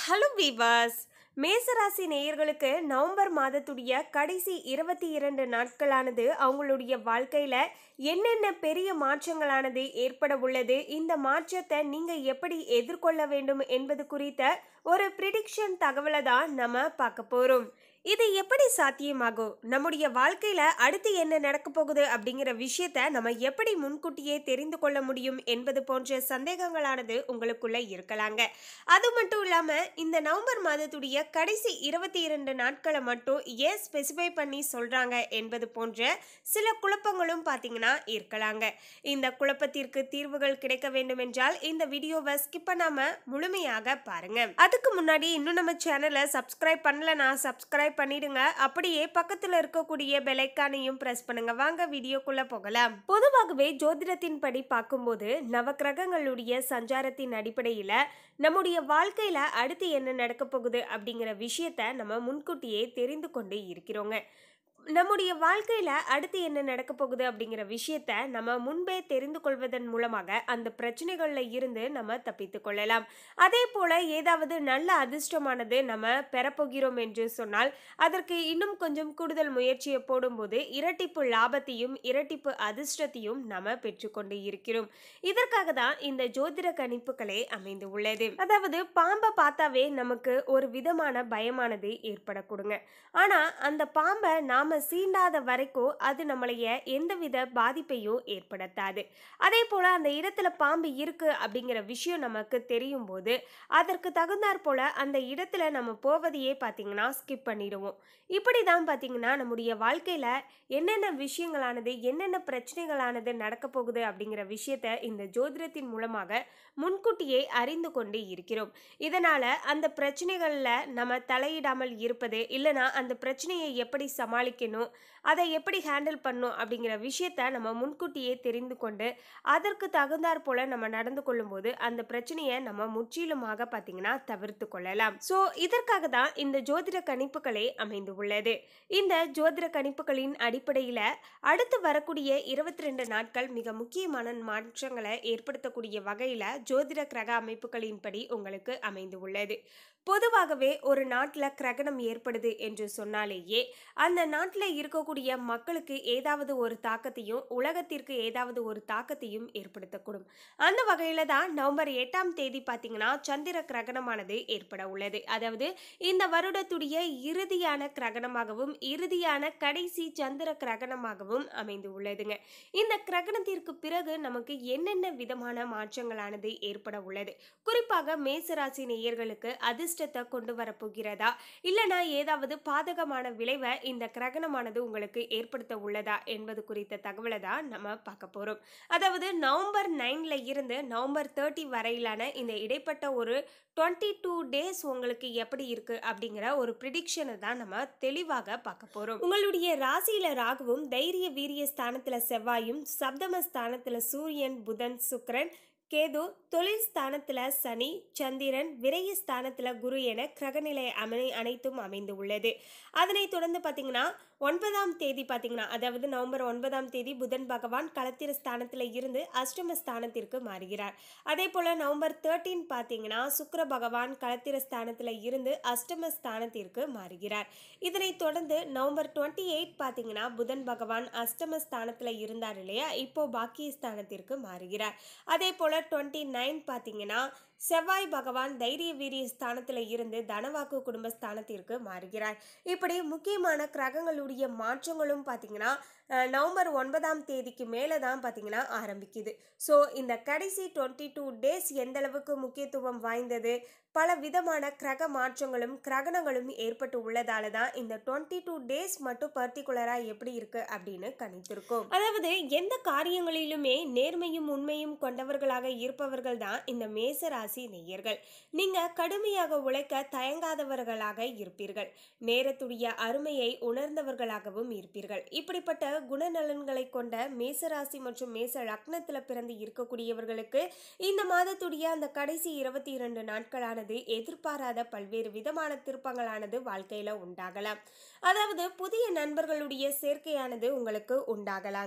hello viewers மேசராசி நேயர்களுக்கு November மாதத்துடைய கடைசி இருபத்தி இரண்டு நாட்களானது அவங்களுடைய வாழ்க்கையில என்னென்ன பெரிய மாற்றங்களானது ஏற்பட உள்ளது இந்த மாற்றத்தை நீங்க எப்படி எதிர்கொள்ள வேண்டும் என்பது குறித்த ஒரு ப்ரிடிக்ஷன் தகவலை தான் நம்ம பார்க்க போறோம் இது எப்படி சாத்தியமாகும் நம்முடைய வாழ்க்கையில அடுத்து என்ன நடக்க போகுது அப்படிங்கிற விஷயத்த நம்ம எப்படி முன்கூட்டியே தெரிந்து கொள்ள முடியும் என்பது போன்ற சந்தேகங்களானது உங்களுக்குள்ள இருக்கலாங்க அது மட்டும் இல்லாம இந்த நவம்பர் மாதத்துடைய கடைசி இருபத்தி இரண்டு நாட்களை மட்டும் ஏன் ஸ்பெசிஃபை பண்ணி சொல்றாங்க என்பது போன்ற சில குழப்பங்களும் பார்த்தீங்கன்னா இருக்கலாங்க இந்த குழப்பத்திற்கு தீர்வுகள் கிடைக்க வேண்டும் என்றால் இந்த வீடியோவை ஸ்கிப் பண்ணாம முழுமையாக பாருங்க அதுக்கு முன்னாடி இன்னும் நம்ம சேனலை சப்ஸ்கிரைப் பண்ணலனா சப்ஸ்கிரைப் பண்ணிடுங்க அப்படியே பக்கத்துல இருக்கக்கூடிய பெலைக்கானையும் பிரஸ் பண்ணுங்க வாங்க வீடியோக்குள்ள போகலாம் பொதுவாகவே ஜோதிடத்தின் படி பார்க்கும்போது நவக்கிரகங்களுடைய சஞ்சாரத்தின் அடிப்படையில நம்முடைய வாழ்க்கையில அடுத்து என்ன நடக்க போகுது அப்படிங்கிற விஷயத்த நம்ம முன்கூட்டியே தெரிந்து கொண்டு இருக்கிறோங்க நம்முடைய வாழ்க்கையில அடுத்து என்ன நடக்க போகுது அப்படிங்கிற விஷயத்த நம்ம முன்பே தெரிந்து கொள்வதன் மூலமாக அந்த பிரச்சனைகள்ல இருந்து நம்ம தப்பித்து கொள்ளலாம் அதே போல ஏதாவது நல்ல அதிர்ஷ்டமானது நம்ம பெறப்போகிறோம் என்று சொன்னால் அதற்கு இன்னும் கொஞ்சம் கூடுதல் முயற்சியை போடும்போது இரட்டிப்பு லாபத்தையும் இரட்டிப்பு அதிர்ஷ்டத்தையும் நம்ம பெற்றுக்கொண்டு இருக்கிறோம் இதற்காக தான் இந்த ஜோதிட கணிப்புகளே அமைந்து உள்ளது அதாவது பாம்பை பார்த்தாவே நமக்கு ஒரு விதமான பயமானது ஏற்படக்கூடுங்க ஆனா அந்த பாம்பை நாம சீண்டாத வரைக்கும் அது நம்மளைய எந்தவித பாதிப்பையும் ஏற்படுத்தாது அதே போல அந்த இடத்துல பாம்பு இருக்கு அப்படிங்கிற விஷயம் நமக்கு தெரியும் போது அதற்கு தகுந்தாற் போல அந்த இடத்துல நம்ம போவதையே பார்த்தீங்கன்னா ஸ்கிப் பண்ணிடுவோம் இப்படி தான் பார்த்தீங்கன்னா நம்முடைய வாழ்க்கையில என்னென்ன விஷயங்களானது என்னென்ன பிரச்சனைகளானது நடக்க போகுது அப்படிங்கிற விஷயத்த இந்த ஜோதிடத்தின் மூலமாக முன்கூட்டியே அறிந்து கொண்டு இருக்கிறோம் இதனால அந்த பிரச்சனைகள்ல நம்ம தலையிடாமல் இருப்பது இல்லைனா அந்த பிரச்சனையை எப்படி சமாளிக்கணும் அதை எப்படி ஹேண்டில் பண்ணணும் அப்படிங்கிற விஷயத்த நம்ம முன்கூட்டியே தெரிந்து கொண்டு அதற்கு தகுந்தாற் போல நம்ம நடந்து கொள்ளும்போது அந்த பிரச்சனையை நம்ம முற்றிலுமாக பார்த்தீங்கன்னா தவிர்த்து கொள்ளலாம் ஸோ இதற்காக தான் இந்த ஜோதிட கணிப்புகளே அமைந்து உள்ளது இந்த ஜோதிட கணிப்புகளின் அடிப்படையில் அடுத்து வரக்கூடிய இருபத்தி ரெண்டு நாட்கள் மிக முக்கியமான மாற்றங்களை ஏற்படுத்தக்கூடிய வகையில் ஜோதிட கிரக அமைப்புகளின்படி உங்களுக்கு அமைந்து உள்ளது பொதுவாகவே ஒரு நாட்டில் கிரகணம் ஏற்படுது என்று சொன்னாலேயே அந்த நாட்டில் இருக்கக்கூடிய மக்களுக்கு ஏதாவது ஒரு தாக்கத்தையும் உலகத்திற்கு ஏதாவது ஒரு தாக்கத்தையும் ஏற்படுத்தக்கூடும் அந்த வகையில் தான் நவம்பர் எட்டாம் தேதி பார்த்தீங்கன்னா சந்திர கிரகணமானது ஏற்பட உள்ளது அதாவது இந்த வருடத்துடைய இறுதியான கிரகணமாகவும் இறுதியான கடைசி சந்திர கிரகணமாகவும் அமைந்து உள்ளதுங்க இந்த கிரகணத்திற்கு பிறகு நமக்கு என்னென்ன விதமான மாற்றங்களானது ஏற்பட உள்ளது குறிப்பாக மேசராசி நேயர்களுக்கு அதிர்ஷ்டத்தை கொண்டு வரப்போகிறதா இல்லைனா ஏதாவது பாதகமான விளைவை இந்த கிரகணமானது உங்களுக்கு ஏற்படுத்த உள்ளதா என்பது குறித்த தகவலை தான் நம்ம பார்க்க போகிறோம் அதாவது நவம்பர் நைன்ல இருந்து நவம்பர் தேர்ட்டி வரையிலான இந்த இடைப்பட்ட ஒரு டுவெண்ட்டி டூ டேஸ் உங்களுக்கு எப்படி இருக்கு அப்படிங்கிற ஒரு ப்ரிடிக்ஷனை தான் நம்ம தெளிவாக பார்க்க போறோம் உங்களுடைய ராசியில ராகுவும் தைரிய வீரிய ஸ்தானத்துல செவ்வாயும் சப்தம ஸ்தானத்துல சூரியன் புதன் சுக்கிரன் கேது தொழில் ஸ்தானத்துல சனி சந்திரன் விரைய ஸ்தானத்துல குரு என கிரகநிலை அமை அனைத்தும் அமைந்து உள்ளது அதனை தொடர்ந்து பார்த்தீங்கன்னா ஒன்பதாம் தேதி பார்த்தீங்கன்னா அதாவது நவம்பர் ஒன்பதாம் தேதி புதன் பகவான் களத்திர ஸ்தானத்தில் இருந்து அஷ்டம ஸ்தானத்திற்கு மாறுகிறார் அதே போல் நவம்பர் தேர்ட்டீன் பார்த்தீங்கன்னா சுக்கர பகவான் களத்திர ஸ்தானத்தில் இருந்து அஷ்டம ஸ்தானத்திற்கு மாறுகிறார் இதனைத் தொடர்ந்து நவம்பர் டுவெண்ட்டி எயிட் பார்த்தீங்கன்னா புதன் பகவான் அஷ்டம ஸ்தானத்தில் இருந்தார் இல்லையா இப்போ பாக்கிய ஸ்தானத்திற்கு மாறுகிறார் அதே போல் டுவெண்ட்டி நைன் பார்த்தீங்கன்னா செவ்வாய் பகவான் தைரிய வீரிய ஸ்தானத்தில் இருந்து தனவாக்கு குடும்பஸ்தானத்திற்கு மாறுகிறார் இப்படி முக்கியமான கிரகங்களுடைய மாற்றங்களும் பார்த்தீங்கன்னா அஹ், நவம்பர் ஒன்பதாம் தேதிக்கு மேலே தான் பார்த்தீங்கன்னா ஆரம்பிக்குது ஸோ இந்த கடைசி டுவெண்ட்டி டூ டேஸ் எந்த அளவுக்கு முக்கியத்துவம் வாய்ந்தது பல விதமான கிரக மாற்றங்களும் கிரகணங்களும் ஏற்பட்டு உள்ளதால தான் இந்த டுவெண்ட்டி டூ டேஸ் மட்டும் பர்டிகுலராக எப்படி இருக்கு அப்படின்னு கணித்திருக்கோம் அதாவது எந்த காரியங்களிலுமே நேர்மையும் உண்மையும் கொண்டவர்களாக இருப்பவர்கள் தான் இந்த மேச ராசி நேயர்கள் நீங்க கடுமையாக உழைக்க தயங்காதவர்களாக இருப்பீர்கள் நேரத்துடைய அருமையை உணர்ந்தவர்களாகவும் இருப்பீர்கள் இப்படிப்பட்ட குணநலன்களை கொண்ட மேசராசி மற்றும் மேச லக்னத்தில் பிறந்து இருக்கக்கூடியவர்களுக்கு இந்த மாதத்துடைய அந்த கடைசி இருபத்தி இரண்டு நாட்களானது எதிர்பாராத பல்வேறு விதமான திருப்பங்களானது வாழ்க்கையில உண்டாகலாம் அதாவது புதிய நண்பர்களுடைய சேர்க்கையானது உங்களுக்கு உண்டாகலாங்க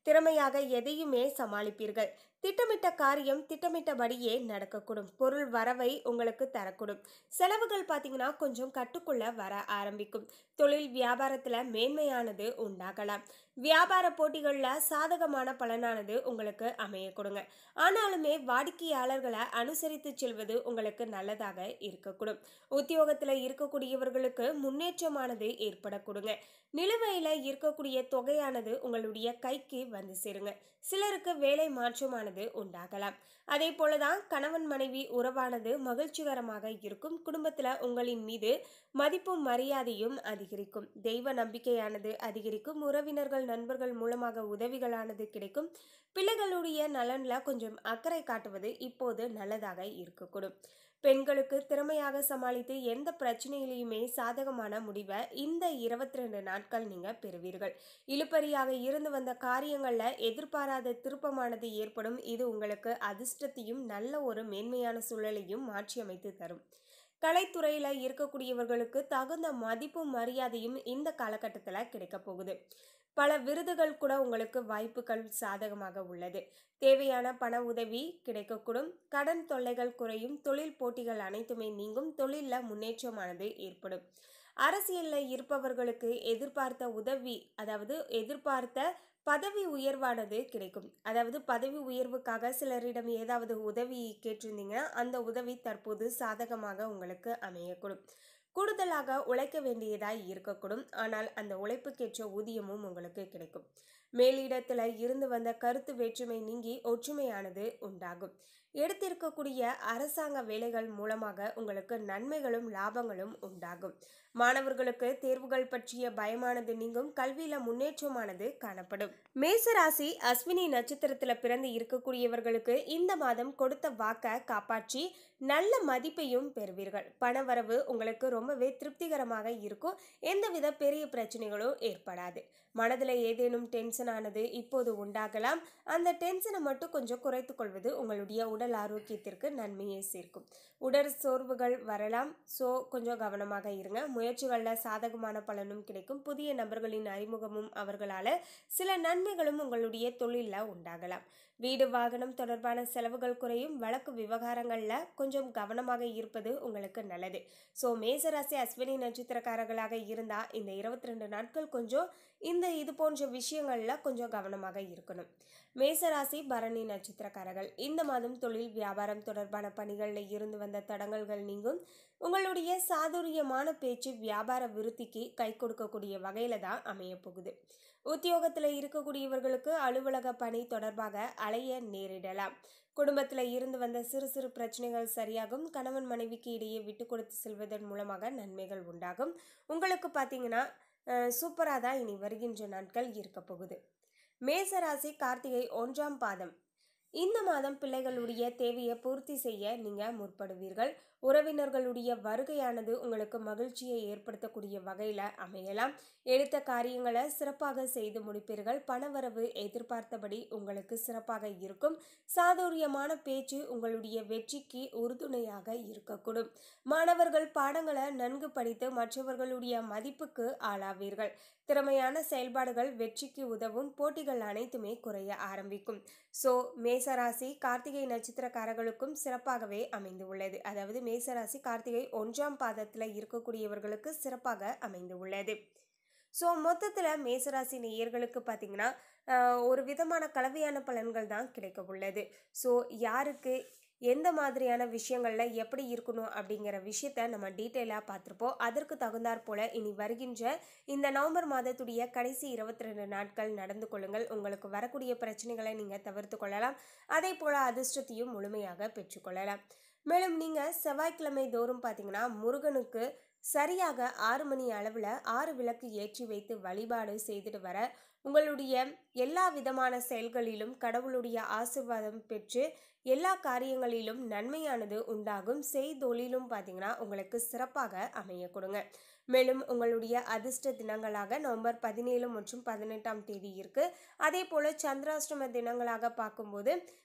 திறமையாக எதையுமே சமாளிப்பீர்கள் திட்டமிட்ட காரியம் திட்டமிட்டபடியே நடக்கக்கூடும் பொருள் வரவை உங்களுக்கு தரக்கூடும் செலவுகள் பார்த்தீங்கன்னா கொஞ்சம் கட்டுக்குள்ள வர ஆரம்பிக்கும் தொழில் வியாபாரத்தில் மேன்மையானது உண்டாகலாம் வியாபார போட்டிகளில் சாதகமான பலனானது உங்களுக்கு அமைய கொடுங்க ஆனாலுமே வாடிக்கையாளர்களை அனுசரித்து செல்வது உங்களுக்கு நல்லதாக இருக்கக்கூடும் உத்தியோகத்தில் இருக்கக்கூடியவர்களுக்கு முன்னேற்றமானது ஏற்பட கொடுங்க நிலுவையில் இருக்கக்கூடிய தொகையானது உங்களுடைய கைக்கு வந்து சேருங்க சிலருக்கு வேலை மாற்றமானது உண்டாகலாம் அதே போலதான் கணவன் மனைவி உறவானது மகிழ்ச்சிகரமாக இருக்கும் குடும்பத்தில் உங்களின் மீது மதிப்பும் மரியாதையும் அதிகரிக்கும் தெய்வ நம்பிக்கையானது அதிகரிக்கும் உறவினர்கள் நண்பர்கள் மூலமாக உதவிகளானது கிடைக்கும் பிள்ளைகளுடைய நலன்ல கொஞ்சம் அக்கறை காட்டுவது இப்போது நல்லதாக இருக்கக்கூடும் பெண்களுக்கு திறமையாக சமாளித்து எந்த பிரச்சனையிலையுமே சாதகமான முடிவை இந்த இருபத்தி ரெண்டு நாட்கள் நீங்க பெறுவீர்கள் இழுப்பறியாக இருந்து வந்த காரியங்கள்ல எதிர்பாராத திருப்பமானது ஏற்படும் இது உங்களுக்கு அதிர்ஷ்டத்தையும் நல்ல ஒரு மேன்மையான சூழலையும் மாற்றியமைத்து தரும் கலைத்துறையில் இருக்கக்கூடியவர்களுக்கு தகுந்த மதிப்பும் மரியாதையும் இந்த காலகட்டத்தில் கிடைக்க போகுது பல விருதுகள் கூட உங்களுக்கு வாய்ப்புகள் சாதகமாக உள்ளது தேவையான பண உதவி கிடைக்கக்கூடும் கடன் தொல்லைகள் குறையும் தொழில் போட்டிகள் அனைத்துமே நீங்கும் தொழிலில் முன்னேற்றமானது ஏற்படும் அரசியலில் இருப்பவர்களுக்கு எதிர்பார்த்த உதவி அதாவது எதிர்பார்த்த பதவி உயர்வானது கிடைக்கும் அதாவது பதவி உயர்வுக்காக சிலரிடம் ஏதாவது உதவி கேட்டிருந்தீங்கன்னா அந்த உதவி தற்போது சாதகமாக உங்களுக்கு அமையக்கூடும் கூடுதலாக உழைக்க வேண்டியதாய் இருக்கக்கூடும் ஆனால் அந்த உழைப்புக்கேற்ற ஊதியமும் உங்களுக்கு கிடைக்கும் மேலிடத்தில் இருந்து வந்த கருத்து வேற்றுமை நீங்கி ஒற்றுமையானது உண்டாகும் எடுத்திருக்கக்கூடிய அரசாங்க வேலைகள் மூலமாக உங்களுக்கு நன்மைகளும் லாபங்களும் உண்டாகும் மாணவர்களுக்கு தேர்வுகள் பற்றிய பயமானது நீங்கும் கல்வியில முன்னேற்றமானது காணப்படும் மேசராசி அஸ்வினி நட்சத்திரத்துல பிறந்து இருக்கக்கூடியவர்களுக்கு இந்த மாதம் கொடுத்த வாக்க காப்பாற்றி நல்ல மதிப்பையும் பெறுவீர்கள் பணவரவு உங்களுக்கு ரொம்பவே திருப்திகரமாக இருக்கும் எந்தவித பெரிய பிரச்சனைகளும் ஏற்படாது மனதில் ஏதேனும் டென்ஷன் ஆனது இப்போது உண்டாகலாம் அந்த டென்ஷனை மட்டும் கொஞ்சம் குறைத்து கொள்வது உங்களுடைய உடல் ஆரோக்கியத்திற்கு நன்மையை சேர்க்கும் உடல் சோர்வுகள் வரலாம் ஸோ கொஞ்சம் கவனமாக இருங்க முயற்சிகளில் சாதகமான பலனும் கிடைக்கும் புதிய நபர்களின் அறிமுகமும் அவர்களால் சில நன்மைகளும் உங்களுடைய தொழிலில் உண்டாகலாம் வீடு வாகனம் தொடர்பான செலவுகள் குறையும் வழக்கு விவகாரங்களில் கொஞ்சம் கவனமாக இருப்பது உங்களுக்கு நல்லது ஸோ மேசராசி அஸ்வினி நட்சத்திரக்காரர்களாக இருந்தால் இந்த இருபத்தி ரெண்டு நாட்கள் கொஞ்சம் இந்த இது போன்ற விஷயங்களில் கொஞ்சம் கவனமாக இருக்கணும் மேசராசி பரணி நட்சத்திரக்காரர்கள் இந்த மாதம் தொழில் வியாபாரம் தொடர்பான பணிகளில் இருந்து வந்த தடங்கல்கள் நீங்கும் உங்களுடைய சாதுரியமான பேச்சு வியாபார விருத்திக்கு கை கொடுக்கக்கூடிய வகையில தான் அமைய போகுது உத்தியோகத்தில் இருக்கக்கூடியவர்களுக்கு அலுவலக பணி தொடர்பாக அலைய நேரிடலாம் குடும்பத்தில் இருந்து வந்த சிறு சிறு பிரச்சனைகள் சரியாகும் கணவன் மனைவிக்கு இடையே விட்டு கொடுத்து செல்வதன் மூலமாக நன்மைகள் உண்டாகும் உங்களுக்கு பார்த்தீங்கன்னா சூப்பராக தான் இனி வருகின்ற நாட்கள் இருக்க போகுது மேசராசி கார்த்திகை ஒன்றாம் பாதம் இந்த மாதம் பிள்ளைகளுடைய தேவையை பூர்த்தி செய்ய நீங்க முற்படுவீர்கள் உறவினர்களுடைய வருகையானது உங்களுக்கு மகிழ்ச்சியை ஏற்படுத்தக்கூடிய வகையில் அமையலாம் எடுத்த காரியங்களை சிறப்பாக செய்து முடிப்பீர்கள் பணவரவு எதிர்பார்த்தபடி உங்களுக்கு சிறப்பாக இருக்கும் சாதுரியமான பேச்சு உங்களுடைய வெற்றிக்கு உறுதுணையாக இருக்கக்கூடும் மாணவர்கள் பாடங்களை நன்கு படித்து மற்றவர்களுடைய மதிப்புக்கு ஆளாவீர்கள் திறமையான செயல்பாடுகள் வெற்றிக்கு உதவும் போட்டிகள் அனைத்துமே குறைய ஆரம்பிக்கும் ஸோ மேசராசி கார்த்திகை நட்சத்திரக்காரர்களுக்கும் சிறப்பாகவே அமைந்து உள்ளது அதாவது மேசராசி கார்த்திகை ஒன்றாம் பாதத்தில் இருக்கக்கூடியவர்களுக்கு சிறப்பாக அமைந்து உள்ளது ஸோ மொத்தத்தில் மேசராசி நேயர்களுக்கு பார்த்தீங்கன்னா ஆஹ், ஒரு விதமான கலவையான பலன்கள் தான் கிடைக்க உள்ளது ஸோ யாருக்கு எந்த மாதிரியான விஷயங்களில் எப்படி இருக்கணும் அப்படிங்கிற விஷயத்த நம்ம டீட்டெயிலாக பார்த்துருப்போம் அதற்கு தகுந்தாற் போல இனி வருகின்ற இந்த நவம்பர் மாதத்துடைய கடைசி இருபத்தி ரெண்டு நாட்கள் நடந்து கொள்ளுங்கள் உங்களுக்கு வரக்கூடிய பிரச்சனைகளை நீங்கள் தவிர்த்து கொள்ளலாம் அதே போல் அதிர்ஷ்டத்தையும் முழுமையாக பெற்றுக்கொள்ளலாம் மேலும் நீங்கள் செவ்வாய்க்கிழமை தோறும் பார்த்தீங்கன்னா முருகனுக்கு சரியாக ஆறு மணி அளவில் ஆறு விளக்கு ஏற்றி வைத்து வழிபாடு செய்துட்டு வர உங்களுடைய எல்லா விதமான செயல்களிலும் கடவுளுடைய ஆசிர்வாதம் பெற்று எல்லா காரியங்களிலும் நன்மையானது உண்டாகும் செய்தொழிலும் பார்த்தீங்கன்னா உங்களுக்கு சிறப்பாக அமைய கொடுங்க மேலும் உங்களுடைய அதிர்ஷ்ட தினங்களாக நவம்பர் பதினேழு மற்றும் பதினெட்டாம் தேதி இருக்கு அதே போல சந்திராஷ்டம தினங்களாக பார்க்கும்போது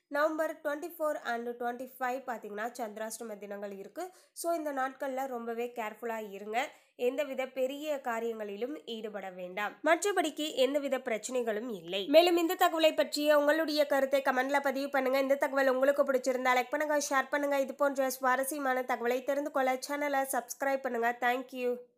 November twenty four and twenty five பார்த்தீங்கன்னா சந்திராஷ்டம தினங்கள் இருக்குது ஸோ இந்த நாட்களில் ரொம்பவே கேர்ஃபுல்லாக இருங்க எந்தவித பெரிய காரியங்களிலும் ஈடுபட வேண்டாம் மற்றபடிக்கு எந்தவித பிரச்சனைகளும் இல்லை மேலும் இந்த தகவலை பற்றிய உங்களுடைய கருத்தை கமெண்ட்ல பதிவு பண்ணுங்க இந்த தகவல் உங்களுக்கு பிடிச்சிருந்தா லைக் பண்ணுங்க ஷேர் பண்ணுங்க இது போன்ற சுவாரஸ்யமான தகவலை தெரிந்து கொள்ள சேனலை சப்ஸ்கிரைப் பண்ணுங்க தேங்க்யூ